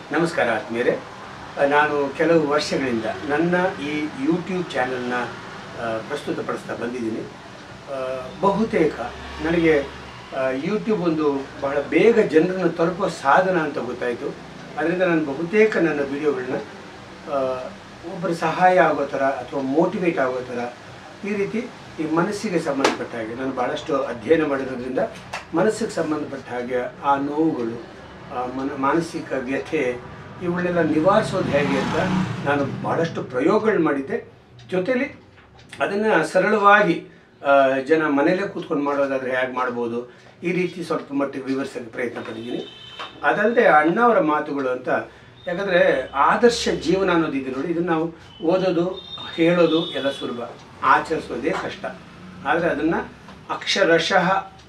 ನಮಸ್ಕಾರ ಆತ್ಮೀಯರೇ ಅಹ್, ನಾನು ಕೆಲವು ವರ್ಷಗಳಿಂದ ನನ್ನ ಈ ಯೂಟ್ಯೂಬ್ ಚಾನಲ್ನ ಅಹ್, ಪ್ರಸ್ತುತಪಡಿಸ್ತಾ ಬಂದಿದ್ದೀನಿ ಅಹ್, ಬಹುತೇಕ ನನಗೆ ಅಹ್, ಯೂಟ್ಯೂಬ್ ಒಂದು ಬಹಳ ಬೇಗ ಜನರನ್ನು ತಲುಪುವ ಸಾಧನ ಅಂತ ಗೊತ್ತಾಯಿತು ಅದರಿಂದ ನಾನು ಬಹುತೇಕ ನನ್ನ ವಿಡಿಯೋಗಳನ್ನ ಒಬ್ಬರು ಸಹಾಯ ಆಗೋ ಥರ ಅಥವಾ ಮೋಟಿವೇಟ್ ಆಗೋ ಥರ ಈ ರೀತಿ ಈ ಮನಸ್ಸಿಗೆ ಸಂಬಂಧಪಟ್ಟ ಹಾಗೆ ನಾನು ಭಾಳಷ್ಟು ಅಧ್ಯಯನ ಮಾಡಿರೋದ್ರಿಂದ ಮನಸ್ಸಿಗೆ ಸಂಬಂಧಪಟ್ಟ ಹಾಗೆ ಆ ನೋವುಗಳು ಆ ಮನ ಮಾನಸಿಕ ವ್ಯಥೆ ಇವುಗಳನ್ನೆಲ್ಲ ನಿವಾರಿಸೋದು ಹೇಗೆ ಅಂತ ನಾನು ಭಾಳಷ್ಟು ಪ್ರಯೋಗಗಳು ಮಾಡಿದ್ದೆ ಜೊತೆಲಿ ಅದನ್ನು ಸರಳವಾಗಿ ಆ, ಜನ ಮನೆಯಲ್ಲೇ ಕೂತ್ಕೊಂಡು ಮಾಡೋದಾದರೆ ಹೇಗೆ ಮಾಡ್ಬೋದು ಈ ರೀತಿ ಸ್ವಲ್ಪ ಮಟ್ಟಿಗೆ ವಿವರಿಸೋಕ್ಕೆ ಪ್ರಯತ್ನ ಪಟ್ಟಿದ್ದೀನಿ ಅದಲ್ಲದೆ ಅಣ್ಣವರ ಮಾತುಗಳು ಅಂತ ಯಾಕಂದರೆ ಆದರ್ಶ ಜೀವನ ಅನ್ನೋದಿದೆ ನೋಡಿ ಇದನ್ನು ನಾವು ಓದೋದು ಹೇಳೋದು ಎಲ್ಲ ಸುಲಭ ಆಚರಿಸೋದೇ ಕಷ್ಟ ಆದರೆ ಅದನ್ನು ಅಕ್ಷರಶಃ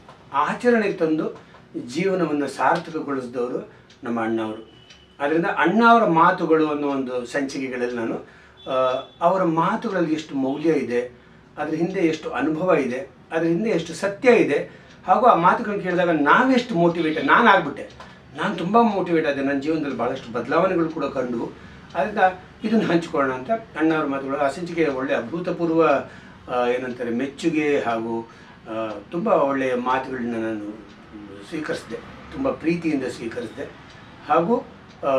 ಆಚರಣೆಗೆ ತಂದು ಜೀವನವನ್ನು ಸಾರ್ಥಕಗೊಳಿಸಿದವರು ನಮ್ಮ ಅಣ್ಣವರು ಅದರಿಂದ ಅಣ್ಣ ಅವರ ಮಾತುಗಳು ಅನ್ನೋ ಒಂದು ಸಂಚಿಕೆಗಳಲ್ಲಿ ನಾನು ಆ, ಅವರ ಮಾತುಗಳಲ್ಲಿ ಎಷ್ಟು ಮೌಲ್ಯ ಇದೆ ಅದ್ರ ಹಿಂದೆ ಎಷ್ಟು ಅನುಭವ ಇದೆ ಅದ್ರ ಹಿಂದೆ ಎಷ್ಟು ಸತ್ಯ ಇದೆ ಹಾಗೂ ಆ ಮಾತುಗಳನ್ನ ಕೇಳಿದಾಗ ನಾವೆಷ್ಟು ಮೋಟಿವೇಟ್ ನಾನು ಆಗ್ಬಿಟ್ಟೆ ನಾನು ತುಂಬ ಮೋಟಿವೇಟ್ ಆದೆ ನನ್ನ ಜೀವನದಲ್ಲಿ ಭಾಳಷ್ಟು ಬದಲಾವಣೆಗಳು ಕೂಡ ಕಂಡು ಅದರಿಂದ ಇದನ್ನು ಹಂಚ್ಕೊಳ್ಳೋಣ ಅಂತ ಅಣ್ಣವ್ರ ಮಾತುಗಳು ಆ ಸಂಚಿಕೆ ಒಳ್ಳೆಯ ಅಭೂತಪೂರ್ವ ಆ, ಏನಂತಾರೆ ಮೆಚ್ಚುಗೆ ಹಾಗೂ ತುಂಬ ಒಳ್ಳೆಯ ಮಾತುಗಳನ್ನ ನಾನು ಸ್ವೀಕರಿಸಿದೆ ತುಂಬ ಪ್ರೀತಿಯಿಂದ ಸ್ವೀಕರಿಸಿದೆ ಹಾಗೂ ಆ,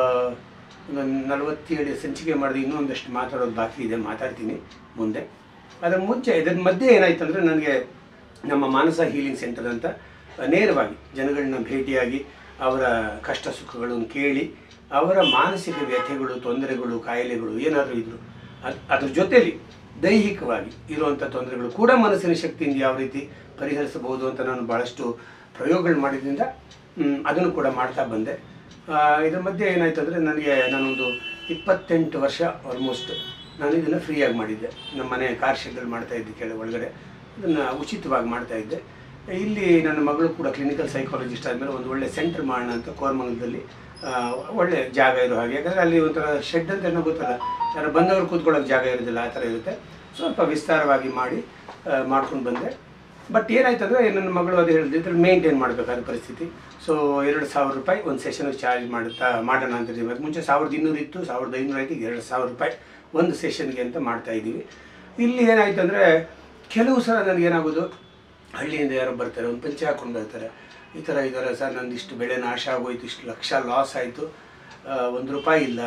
ಒಂದು ನಲವತ್ತೇಳು ಸಂಚಿಕೆ ಮಾಡಿದ ಇನ್ನೊಂದಷ್ಟು ಮಾತಾಡೋದು ಬಾಕಿ ಇದೆ ಮಾತಾಡ್ತೀನಿ ಮುಂದೆ ಅದರ ಮುಂಚೆ ಇದರ ಮಧ್ಯೆ ಏನಾಯ್ತು ಅಂದರೆ ನನಗೆ ನಮ್ಮ ಮಾನಸ ಹೀಲಿಂಗ್ ಸೆಂಟರ್ ಅಂತ ನೇರವಾಗಿ ಜನಗಳನ್ನ ಭೇಟಿಯಾಗಿ ಅವರ ಕಷ್ಟ ಸುಖಗಳನ್ನು ಕೇಳಿ ಅವರ ಮಾನಸಿಕ ವ್ಯಥೆಗಳು ತೊಂದರೆಗಳು ಕಾಯಿಲೆಗಳು ಏನಾದರೂ ಇದ್ರು ಅದು ಅದ್ರ ಜೊತೆಲಿ ದೈಹಿಕವಾಗಿ ಇರುವಂಥ ತೊಂದರೆಗಳು ಕೂಡ ಮನಸ್ಸಿನ ಶಕ್ತಿಯಿಂದ ಯಾವ ರೀತಿ ಪರಿಹರಿಸಬಹುದು ಅಂತ ನಾನು ಭಾಳಷ್ಟು ಪ್ರಯೋಗಗಳು ಮಾಡಿದ್ರಿಂದ ಮ್, ಅದನ್ನು ಕೂಡ ಮಾಡ್ತಾ ಬಂದೆ ಆ, ಇದ್ರ ಮಧ್ಯೆ ಏನಾಯ್ತು ಅಂದರೆ ನನಗೆ ನಾನೊಂದು ಇಪ್ಪತ್ತೆಂಟು ವರ್ಷ ಆಲ್ಮೋಸ್ಟ್ ನಾನು ಇದನ್ನು ಫ್ರೀಯಾಗಿ ಮಾಡಿದ್ದೆ ನಮ್ಮ ಮನೆ ಕಾರ್ ಶೆಡ್ಡಲ್ಲಿ ಮಾಡ್ತಾ ಇದ್ದೆ ಕೆಳ ಒಳಗಡೆ ಇದನ್ನು ಉಚಿತವಾಗಿ ಮಾಡ್ತಾ ಇದ್ದೆ ಇಲ್ಲಿ ನನ್ನ ಮಗಳು ಕೂಡ ಕ್ಲಿನಿಕಲ್ ಸೈಕಾಲಜಿಸ್ಟ್ ಆದಮೇಲೆ ಒಂದು ಒಳ್ಳೆ ಸೆಂಟರ್ ಮಾಡೋಣ ಅಂತ ಕೋರಮಂಗಲದಲ್ಲಿ ಆ, ಒಳ್ಳೆ ಜಾಗ ಇರೋ ಹಾಗೆ ಯಾಕಂದರೆ ಅಲ್ಲಿ ಒಂಥರ ಶೆಡ್ ಅಂತ ಏನೋ ಗೊತ್ತಲ್ಲ ಯಾರು ಬಂದವರು ಕೂತ್ಕೊಳ್ಳೋಕೆ ಜಾಗ ಇರೋದಿಲ್ಲ ಆ ಥರ ಇರುತ್ತೆ ಸ್ವಲ್ಪ ವಿಸ್ತಾರವಾಗಿ ಮಾಡಿ ಮಾಡ್ಕೊಂಡು ಬಂದೆ ಬಟ್ ಏನಾಯ್ತು ಅಂದರೆ ನನ್ನ ಮಗಳು ಅದು ಹೇಳಿದ್ರು ಇದ್ರಲ್ಲಿ ಮೇಂಟೈನ್ ಮಾಡಬೇಕಾದ ಪರಿಸ್ಥಿತಿ ಸೊ ಎರಡು ಸಾವಿರ ರೂಪಾಯಿ ಒಂದು ಸೆಷನ್ಗೆ ಚಾರ್ಜ್ ಮಾಡುತ್ತಾ ಮಾಡೋಣ ಅಂತ ಇದ್ದೀವಿ ಅದಕ್ಕೆ ಮುಂಚೆ ಸಾವಿರದ ಇನ್ನೂರು ಇತ್ತು ಸಾವಿರದ ಐನೂರು ಆಯ್ತು ಈಗ ಎರಡು ಸಾವಿರ ರೂಪಾಯಿ ಒಂದು ಸೆಷನ್ಗೆ ಅಂತ ಮಾಡ್ತಾ ಇದ್ದೀವಿ ಇಲ್ಲಿ ಏನಾಯ್ತು ಅಂದರೆ ಕೆಲವು ಸಲ ನನಗೇನಾಗೋದು ಹಳ್ಳಿಯಿಂದ ಯಾರೋ ಬರ್ತಾರೆ ಒಂದು ಪಂಚೆ ಹಾಕೊಂಡು ಬರ್ತಾರೆ ಈ ಥರ ಇದ್ದಾರೆ ಸರ್ ನಂದು ಇಷ್ಟು ಬೆಳೆ ನಾಶ ಆಗೋಯ್ತು ಇಷ್ಟು ಲಕ್ಷ ಲಾಸ್ ಆಯಿತು ಒಂದು ರೂಪಾಯಿ ಇಲ್ಲ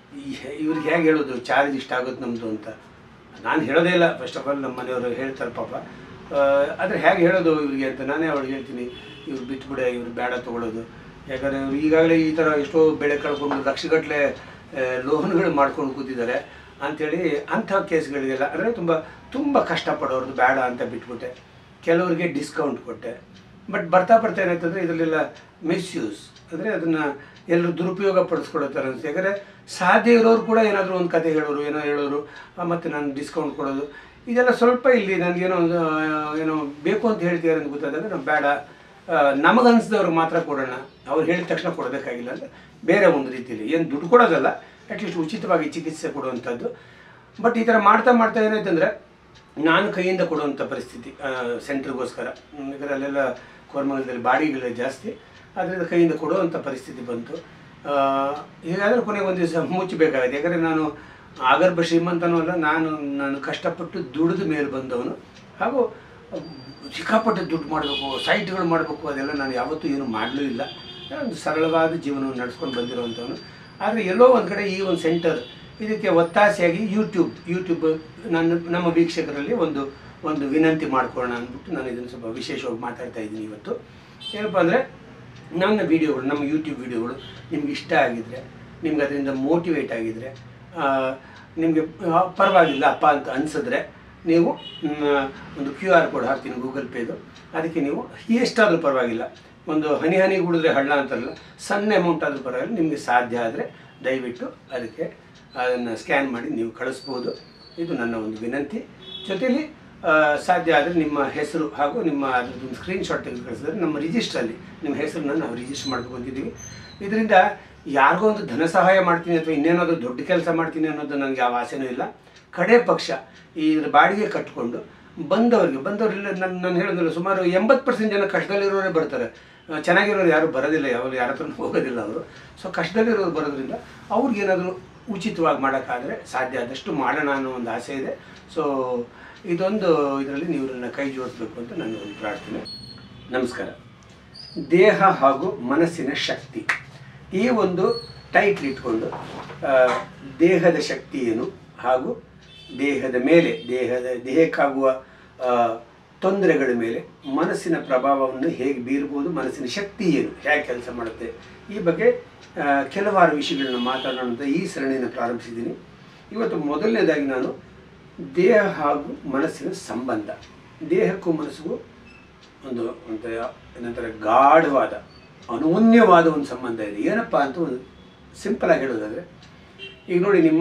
ಈ- ಇವ್ರಿಗೆ ಹೇಗೆ ಹೇಳೋದು ಚಾರ್ಜ್ ಇಷ್ಟಾಗುತ್ತೆ ನಮ್ಮದು ಅಂತ ನಾನು ಹೇಳೋದೇ ಇಲ್ಲ ಫಸ್ಟ್ ಆಫ್ ಆಲ್ ನಮ್ಮ ಮನೆಯವರು ಹೇಳ್ತಾರೆ ಪಾಪ ಆ, ಆದರೆ ಹೇಗೆ ಹೇಳೋದು ಇವರಿಗೆ ಅಂತ ನಾನೇ ಅವ್ರಿಗೆ ಹೇಳ್ತೀನಿ ಇವ್ರು ಬಿಟ್ಬಿಡೆ ಇವ್ರು ಬೇಡ ತೊಗೊಳೋದು ಯಾಕಂದರೆ ಇವ್ರು ಈಗಾಗಲೇ ಈ ಥರ ಎಷ್ಟೋ ಬೆಳೆ ಕಳ್ಕೊಂಡು ಲಕ್ಷಗಟ್ಟಲೆ ಲೋನ್ಗಳು ಮಾಡ್ಕೊಂಡು ಕೂತಿದ್ದಾರೆ ಅಂಥೇಳಿ ಅಂಥ ಕೇಸ್ಗಳಿಗೆಲ್ಲ ಅಂದರೆ ತುಂಬ ತುಂಬ ಕಷ್ಟಪಡೋರ್ದು ಬೇಡ ಅಂತ ಬಿಟ್ಬಿಟ್ಟೆ ಕೆಲವರಿಗೆ ಡಿಸ್ಕೌಂಟ್ ಕೊಟ್ಟೆ ಬಟ್ ಬರ್ತಾ ಬರ್ತಾ ಏನಾಯ್ತಂದರೆ ಇದರಲ್ಲೆಲ್ಲ ಮಿಸ್ಯೂಸ್ ಅಂದರೆ ಅದನ್ನು ಎಲ್ಲರೂ ದುರುಪಯೋಗ ಪಡಿಸ್ಕೊಳ್ಳೋ ಥರ ಅನಿಸ್ತು ಯಾಕಂದರೆ ಸಾಧ್ಯ ಇರೋರು ಕೂಡ ಏನಾದರೂ ಒಂದು ಕತೆ ಹೇಳೋರು ಏನೋ ಹೇಳೋರು ಆ, ಮತ್ತು ನಾನು ಡಿಸ್ಕೌಂಟ್ ಕೊಡೋದು ಇದೆಲ್ಲ ಸ್ವಲ್ಪ ಇಲ್ಲಿ ನನಗೇನೋ ಒಂದು, ಆ, ಏನೋ ಬೇಕು ಅಂತ ಹೇಳ್ತಿದ್ದಾರೆ ಅಂತ ಗೊತ್ತಾದಾಗ ನಾವು ಬೇಡ ನಮಗನ್ಸಿದವ್ರಿಗೆ ಮಾತ್ರ ಕೊಡೋಣ ಅವ್ರು ಹೇಳಿದ ತಕ್ಷಣ ಕೊಡಬೇಕಾಗಿಲ್ಲ ಅಂತ ಬೇರೆ ಒಂದು ರೀತಿಯಲ್ಲಿ ಏನು ದುಡ್ಡು ಕೊಡೋದಲ್ಲ ಅಟ್ಲೀಸ್ಟ್ ಉಚಿತವಾಗಿ ಚಿಕಿತ್ಸೆ ಕೊಡುವಂಥದ್ದು ಬಟ್ ಈ ಥರ ಮಾಡ್ತಾ ಮಾಡ್ತಾ ಏನಾಯ್ತು ಅಂದರೆ ನಾನು ಕೈಯಿಂದ ಕೊಡುವಂಥ ಪರಿಸ್ಥಿತಿ ಸೆಂಟ್ರಿಗೋಸ್ಕರ ಯಾಕಂದರೆ ಅಲ್ಲೆಲ್ಲ ಕೋರ್ಮಂಗಲದಲ್ಲಿ ಬಾಡಿಗಳೇ ಜಾಸ್ತಿ ಅದರಿಂದ ಕೈಯಿಂದ ಕೊಡುವಂಥ ಪರಿಸ್ಥಿತಿ ಬಂತು ಆ, ಹೀಗಾದರೆ ಕೊನೆಗೆ ಒಂದು ದಿವಸ ಮುಚ್ಚಬೇಕಾಗಿದೆ ಯಾಕಂದರೆ ನಾನು ಆಗರ್ಭ ಶ್ರೀಮಂತನೂ ಅಲ್ಲ ನಾನು ನಾನು ಕಷ್ಟಪಟ್ಟು ದುಡಿದ ಮೇಲೆ ಬಂದವನು ಹಾಗೂ ಸಿಕ್ಕಾಪಟ್ಟೆ ದುಡ್ಡು ಮಾಡಬೇಕು ಸೈಟ್ಗಳು ಮಾಡಬೇಕು ಅದೆಲ್ಲ ನಾನು ಯಾವತ್ತೂ ಏನು ಮಾಡಲೂ ಇಲ್ಲ ನಾನು ಒಂದು ಸರಳವಾದ ಜೀವನವನ್ನು ನಡೆಸ್ಕೊಂಡು ಬಂದಿರುವಂಥವನು ಆದರೆ ಎಲ್ಲೋ ಒಂದು ಕಡೆ ಈ ಒಂದು ಸೆಂಟರ್ ಇದಕ್ಕೆ ಒತ್ತಾಸೆಯಾಗಿ ಯೂಟ್ಯೂಬ್ ಯೂಟ್ಯೂಬ್ ನನ್ನ ನಮ್ಮ ವೀಕ್ಷಕರಲ್ಲಿ ಒಂದು ಒಂದು ವಿನಂತಿ ಮಾಡ್ಕೊಳ್ಳೋಣ ಅಂದ್ಬಿಟ್ಟು ನಾನು ಇದನ್ನು ಸ್ವಲ್ಪ ವಿಶೇಷವಾಗಿ ಮಾತಾಡ್ತಾ ಇದ್ದೀನಿ ಇವತ್ತು ಏನಪ್ಪ ಅಂದರೆ ನನ್ನ ವೀಡಿಯೋಗಳು ನಮ್ಮ ಯೂಟ್ಯೂಬ್ ವೀಡಿಯೋಗಳು ನಿಮ್ಗೆ ಇಷ್ಟ ಆಗಿದ್ರೆ ನಿಮ್ಗೆ ಅದರಿಂದ ಮೋಟಿವೇಟ್ ಆಗಿದ್ರೆ ನಿಮಗೆ ಪರವಾಗಿಲ್ಲ ಅಪ್ಪ ಅಂತ ಅನಿಸಿದ್ರೆ ನೀವು ಮ್, ಒಂದು ಕ್ಯೂ ಆರ್ ಕೋಡ್ ಹಾಕ್ತೀನಿ ಗೂಗಲ್ ಪೇದು ಅದಕ್ಕೆ ನೀವು ಎಷ್ಟಾದರೂ ಪರವಾಗಿಲ್ಲ ಒಂದು ಹನಿ ಹನಿ ಗುಡಿದ್ರೆ ಹಳ್ಳ ಅಂತಲ್ಲ ಸಣ್ಣ ಅಮೌಂಟ್ ಆದರೂ ಪರವಾಗಿಲ್ಲ ನಿಮಗೆ ಸಾಧ್ಯ ಆದರೆ ದಯವಿಟ್ಟು ಅದಕ್ಕೆ ಅದನ್ನು ಸ್ಕ್ಯಾನ್ ಮಾಡಿ ನೀವು ಕಳಿಸ್ಬೋದು ಇದು ನನ್ನ ಒಂದು ವಿನಂತಿ ಜೊತೆಲಿ ಆ, ಸಾಧ್ಯ ಆದರೆ ನಿಮ್ಮ ಹೆಸರು ಹಾಗೂ ನಿಮ್ಮ ಅದರದ್ದು ಸ್ಕ್ರೀನ್ಶಾಟ್ ತೆಗೆದು ಕಳಿಸಿದ್ರೆ ನಮ್ಮ ರಿಜಿಸ್ಟ್ರಲ್ಲಿ ನಿಮ್ಮ ಹೆಸರನ್ನ ನಾವು ರಿಜಿಸ್ಟರ್ ಮಾಡ್ಕೊಂಡು ಬಂದಿದ್ದೀವಿ ಇದರಿಂದ ಯಾರಿಗೋ ಒಂದು ಧನ ಸಹಾಯ ಮಾಡ್ತೀನಿ ಅಥವಾ ಇನ್ನೇನಾದರೂ ದೊಡ್ಡ ಕೆಲಸ ಮಾಡ್ತೀನಿ ಅನ್ನೋದು ನನಗೆ ಯಾವ ಆಸೆನೂ ಇಲ್ಲ ಕಡೆ ಪಕ್ಷ ಈ ಇದ್ರ ಬಾಡಿಗೆ ಕಟ್ಟಿಕೊಂಡು ಬಂದವರಿಗೆ ಬಂದವರಿಲ್ಲ ನನ್ನ ನಾನು ಹೇಳಿದ್ನಲ್ಲ ಸುಮಾರು ಎಂಬತ್ತು ಪರ್ಸೆಂಟ್ ಜನ ಕಷ್ಟದಲ್ಲಿರೋರೇ ಬರ್ತಾರೆ ಆ, ಚೆನ್ನಾಗಿರೋರು ಯಾರು ಬರೋದಿಲ್ಲ ಯಾವಾಗ ಯಾರ ಹತ್ರ ಹೋಗೋದಿಲ್ಲ ಅವರು ಸೊ ಕಷ್ಟದಲ್ಲಿರೋರು ಬರೋದ್ರಿಂದ ಅವ್ರಿಗೇನಾದರೂ ಉಚಿತವಾಗಿ ಮಾಡೋಕ್ಕಾದರೆ ಸಾಧ್ಯ ಆದಷ್ಟು ಮಾಡೋಣ ಅನ್ನೋ ಒಂದು ಆಸೆ ಇದೆ ಸೊ ಇದೊಂದು ಇದರಲ್ಲಿ ನೀವು ನನ್ನ ಕೈ ಜೋಡಿಸ್ಬೇಕು ಅಂತ ನನ್ನ ಒಂದು ಪ್ರಾರ್ಥನೆ ನಮಸ್ಕಾರ ದೇಹ ಹಾಗೂ ಮನಸ್ಸಿನ ಶಕ್ತಿ ಈ ಒಂದು ಟೈಟ್ಲ್ ಇಟ್ಕೊಂಡು ಆ, ದೇಹದ ಶಕ್ತಿ ಏನು ಹಾಗೂ ದೇಹದ ಮೇಲೆ ದೇಹದ ದೇಹಕ್ಕಾಗುವ ಆ, ತೊಂದರೆಗಳ ಮೇಲೆ ಮನಸ್ಸಿನ ಪ್ರಭಾವವನ್ನು ಹೇಗೆ ಬೀರ್ಬೋದು ಮನಸ್ಸಿನ ಶಕ್ತಿ ಏನು ಹೇಗೆ ಕೆಲಸ ಮಾಡುತ್ತೆ ಈ ಬಗ್ಗೆ ಆ, ಕೆಲವಾರು ವಿಷಯಗಳನ್ನ ಮಾತಾಡೋಣ ಅಂತ ಈ ಸರಣಿಯನ್ನು ಪ್ರಾರಂಭಿಸಿದ್ದೀನಿ ಇವತ್ತು ಮೊದಲನೇದಾಗಿ ನಾನು ದೇಹ ಹಾಗೂ ಮನಸ್ಸಿನ ಸಂಬಂಧ ದೇಹಕ್ಕೂ ಮನಸ್ಸಿಗೂ ಒಂದು ಒಂಥರ ಏನಂತಾರೆ ಗಾಢವಾದ ಅನೂನ್ಯವಾದ ಒಂದು ಸಂಬಂಧ ಇದೆ ಏನಪ್ಪ ಅಂತ ಒಂದು ಸಿಂಪಲ್ ಆಗಿ ಹೇಳೋದಾದರೆ ಈಗ ನೋಡಿ ನಿಮ್ಮ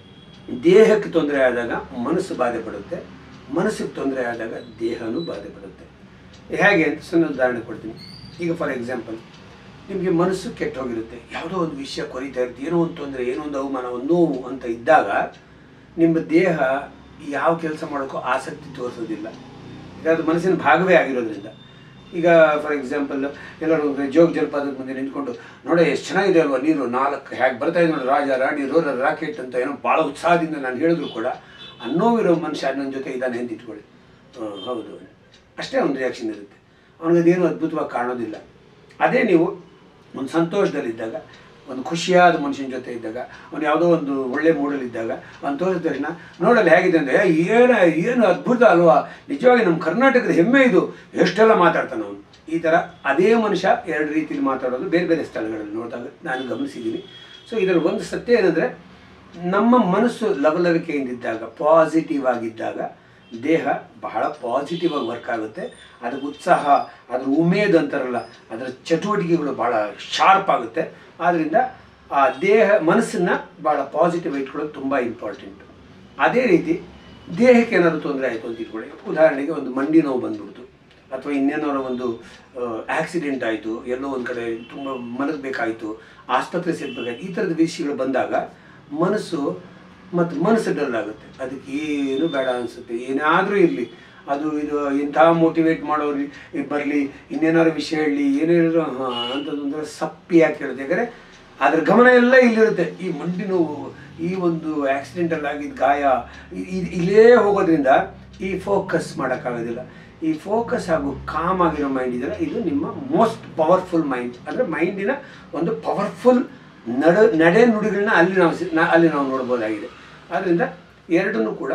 ದೇಹಕ್ಕೆ ತೊಂದರೆ ಆದಾಗ ಮನಸ್ಸು ಬಾಧೆ ಪಡುತ್ತೆ ಮನಸ್ಸಿಗೆ ತೊಂದರೆ ಆದಾಗ ದೇಹನೂ ಬಾಧೆ ಪಡುತ್ತೆ ಹೇಗೆ ಅಂತ ಸಣ್ಣ ಉದಾಹರಣೆ ಕೊಡ್ತೀನಿ ಈಗ ಫಾರ್ ಎಕ್ಸಾಂಪಲ್ ನಿಮಗೆ ಮನಸ್ಸು ಕೆಟ್ಟ ಹೋಗಿರುತ್ತೆ ಯಾವುದೋ ಒಂದು ವಿಷಯ ಕೊರಿತಾ ಇರುತ್ತೆ ಏನೋ ಒಂದು ತೊಂದರೆ ಏನೋ ಒಂದು ಅವಮಾನ ಒಂದು ನೋವು ಅಂತ ಇದ್ದಾಗ ನಿಮ್ಮ ದೇಹ ಯಾವ ಕೆಲಸ ಮಾಡೋಕ್ಕೂ ಆಸಕ್ತಿ ತೋರಿಸೋದಿಲ್ಲ ಈಗ ಅದು ಮನಸ್ಸಿನ ಭಾಗವೇ ಆಗಿರೋದ್ರಿಂದ ಈಗ ಫಾರ್ ಎಕ್ಸಾಂಪಲ್ ಎಲ್ಲರೂ ಜೋಗ ಜಲಪಾತದ ಮುಂದೆ ನಿಂತ್ಕೊಂಡು ನೋಡಿ ಎಷ್ಟು ಚೆನ್ನಾಗಿದೆ ಅಲ್ವಾ ನೀರು ನಾಲ್ಕು ಹೇಗೆ ಬರ್ತಾ ಇದೆ ನೋಡಿ ರಾಜ ರಾಣಿ ರೋಲರ್ ರಾಕೆಟ್ ಅಂತ ಏನೋ ಭಾಳ ಉತ್ಸಾಹದಿಂದ ನಾನು ಹೇಳಿದ್ರು ಕೂಡ ಅನ್ನೋವಿರೋ ಮನುಷ್ಯ ನನ್ನ ಜೊತೆ ಇದ್ದಾನೆ ಅಂತ ಇಟ್ಕೊಳ್ಳಿ ಹ್ಮ್, ಹೌದು ಅಷ್ಟೇ ಒಂದು ರಿಯಾಕ್ಷನ್ ಇರುತ್ತೆ ಅವನಿಗೆ ಅದೇನು ಅದ್ಭುತವಾಗಿ ಕಾಣೋದಿಲ್ಲ ಅದೇ ನೀವು ಒಂದು ಸಂತೋಷದಲ್ಲಿದ್ದಾಗ ಒಂದು ಖುಷಿಯಾದ ಮನುಷ್ಯನ ಜೊತೆ ಇದ್ದಾಗ ಅವನು ಯಾವುದೋ ಒಂದು ಒಳ್ಳೆ ಮೂಡಲಿದ್ದಾಗ ಅವ್ನು ತೋರಿಸಿದ ತಕ್ಷಣ ನೋಡಲ್ಲ ಹೇಗಿದೆ ಅಂದರೆ ಏನು ಏನು ಅದ್ಭುತ ಅಲ್ವಾ ನಿಜವಾಗಿ ನಮ್ಮ ಕರ್ನಾಟಕದ ಹೆಮ್ಮೆ ಇದು ಎಷ್ಟೆಲ್ಲ ಮಾತಾಡ್ತಾನೆ ಅವನು ಈ ಥರ ಅದೇ ಮನುಷ್ಯ ಎರಡು ರೀತಿಯಲ್ಲಿ ಮಾತಾಡೋದು ಬೇರೆ ಬೇರೆ ಸ್ಥಳಗಳಲ್ಲಿ ನೋಡಿದಾಗ ನಾನು ಗಮನಿಸಿದ್ದೀನಿ ಸೊ ಇದರಲ್ಲಿ ಒಂದು ಸತ್ಯ ಏನಂದರೆ ನಮ್ಮ ಮನಸ್ಸು ಲವಲವಿಕೆಯಿಂದಿದ್ದಾಗ ಪಾಸಿಟಿವ್ ಆಗಿದ್ದಾಗ ದೇಹ ಬಹಳ ಪಾಸಿಟಿವ್ ಆಗಿ ವರ್ಕ್ ಆಗುತ್ತೆ ಅದಕ್ಕೆ ಉತ್ಸಾಹ ಅದ್ರ ಉಮೇದ್ ಅಂತಾರಲ್ಲ ಅದರ ಚಟುವಟಿಕೆಗಳು ಭಾಳ ಶಾರ್ಪ್ ಆಗುತ್ತೆ ಆದ್ದರಿಂದ ಆ ದೇಹ ಮನಸ್ಸನ್ನು ಭಾಳ ಪಾಸಿಟಿವ್ ಇಟ್ಕೊಳ್ಳೋದು ತುಂಬ ಇಂಪಾರ್ಟೆಂಟ್ ಅದೇ ರೀತಿ ದೇಹಕ್ಕೆ ಏನಾದರೂ ತೊಂದರೆ ಆಯಿತು ಅಂತ ಇಟ್ಕೊಳ್ಳಿ ಉದಾಹರಣೆಗೆ ಒಂದು ಮಂಡಿ ನೋವು ಬಂದ್ಬಿಡ್ತು ಅಥವಾ ಇನ್ನೇನಾದ್ರು ಒಂದು ಆಕ್ಸಿಡೆಂಟ್ ಆಯಿತು ಎಲ್ಲೋ ಒಂದು ಕಡೆ ತುಂಬ ಮಲಗಬೇಕಾಯಿತು ಆಸ್ಪತ್ರೆ ಸೇರ್ಬೇಕಾಯ್ತು ಈ ಥರದ ವಿಷಯಗಳು ಬಂದಾಗ ಮನಸ್ಸು ಮತ್ತು ಮನಸ್ಸು ಡಲ್ ಆಗುತ್ತೆ ಅದಕ್ಕೆ ಏನು ಬೇಡ ಅನಿಸುತ್ತೆ ಏನಾದರೂ ಇರಲಿ ಅದು ಇದು ಇಂಥ ಮೋಟಿವೇಟ್ ಮಾಡೋರು ಬರಲಿ ಇನ್ನೇನಾದ್ರು ವಿಷಯ ಹೇಳಲಿ ಏನೇನಾದ್ರು ಹಾಂ ಅಂತಂದ್ರೆ ಸಪ್ಪಿಯಾಗಿ ಕೇಳುತ್ತೆ ಯಾಕಂದರೆ ಅದ್ರ ಗಮನ ಎಲ್ಲ ಇಲ್ಲಿರುತ್ತೆ ಈ ಮಂಡಿ ನೋವು ಈ ಒಂದು ಆಕ್ಸಿಡೆಂಟಲ್ಲಿ ಆಗಿದ್ದ ಗಾಯ ಇ- ಇ- ಇಲ್ಲೇ ಹೋಗೋದ್ರಿಂದ ಈ ಫೋಕಸ್ ಮಾಡೋಕ್ಕಾಗೋದಿಲ್ಲ ಈ ಫೋಕಸ್ ಹಾಗೂ ಕಾಮ್ ಆಗಿರೋ ಮೈಂಡ್ ಇದೆಯಲ್ಲ ಇದು ನಿಮ್ಮ ಮೋಸ್ಟ್ ಪವರ್ಫುಲ್ ಮೈಂಡ್ ಅಂದರೆ ಮೈಂಡಿನ ಒಂದು ಪವರ್ಫುಲ್ ನಡ ನಡೆ ನುಡಿಗಳನ್ನ ಅಲ್ಲಿ ನಾವು ಸಿ- ನಾ- ಅಲ್ಲಿ ನಾವು ನೋಡ್ಬೋದಾಗಿದೆ ಆದ್ದರಿಂದ ಎರಡನ್ನೂ ಕೂಡ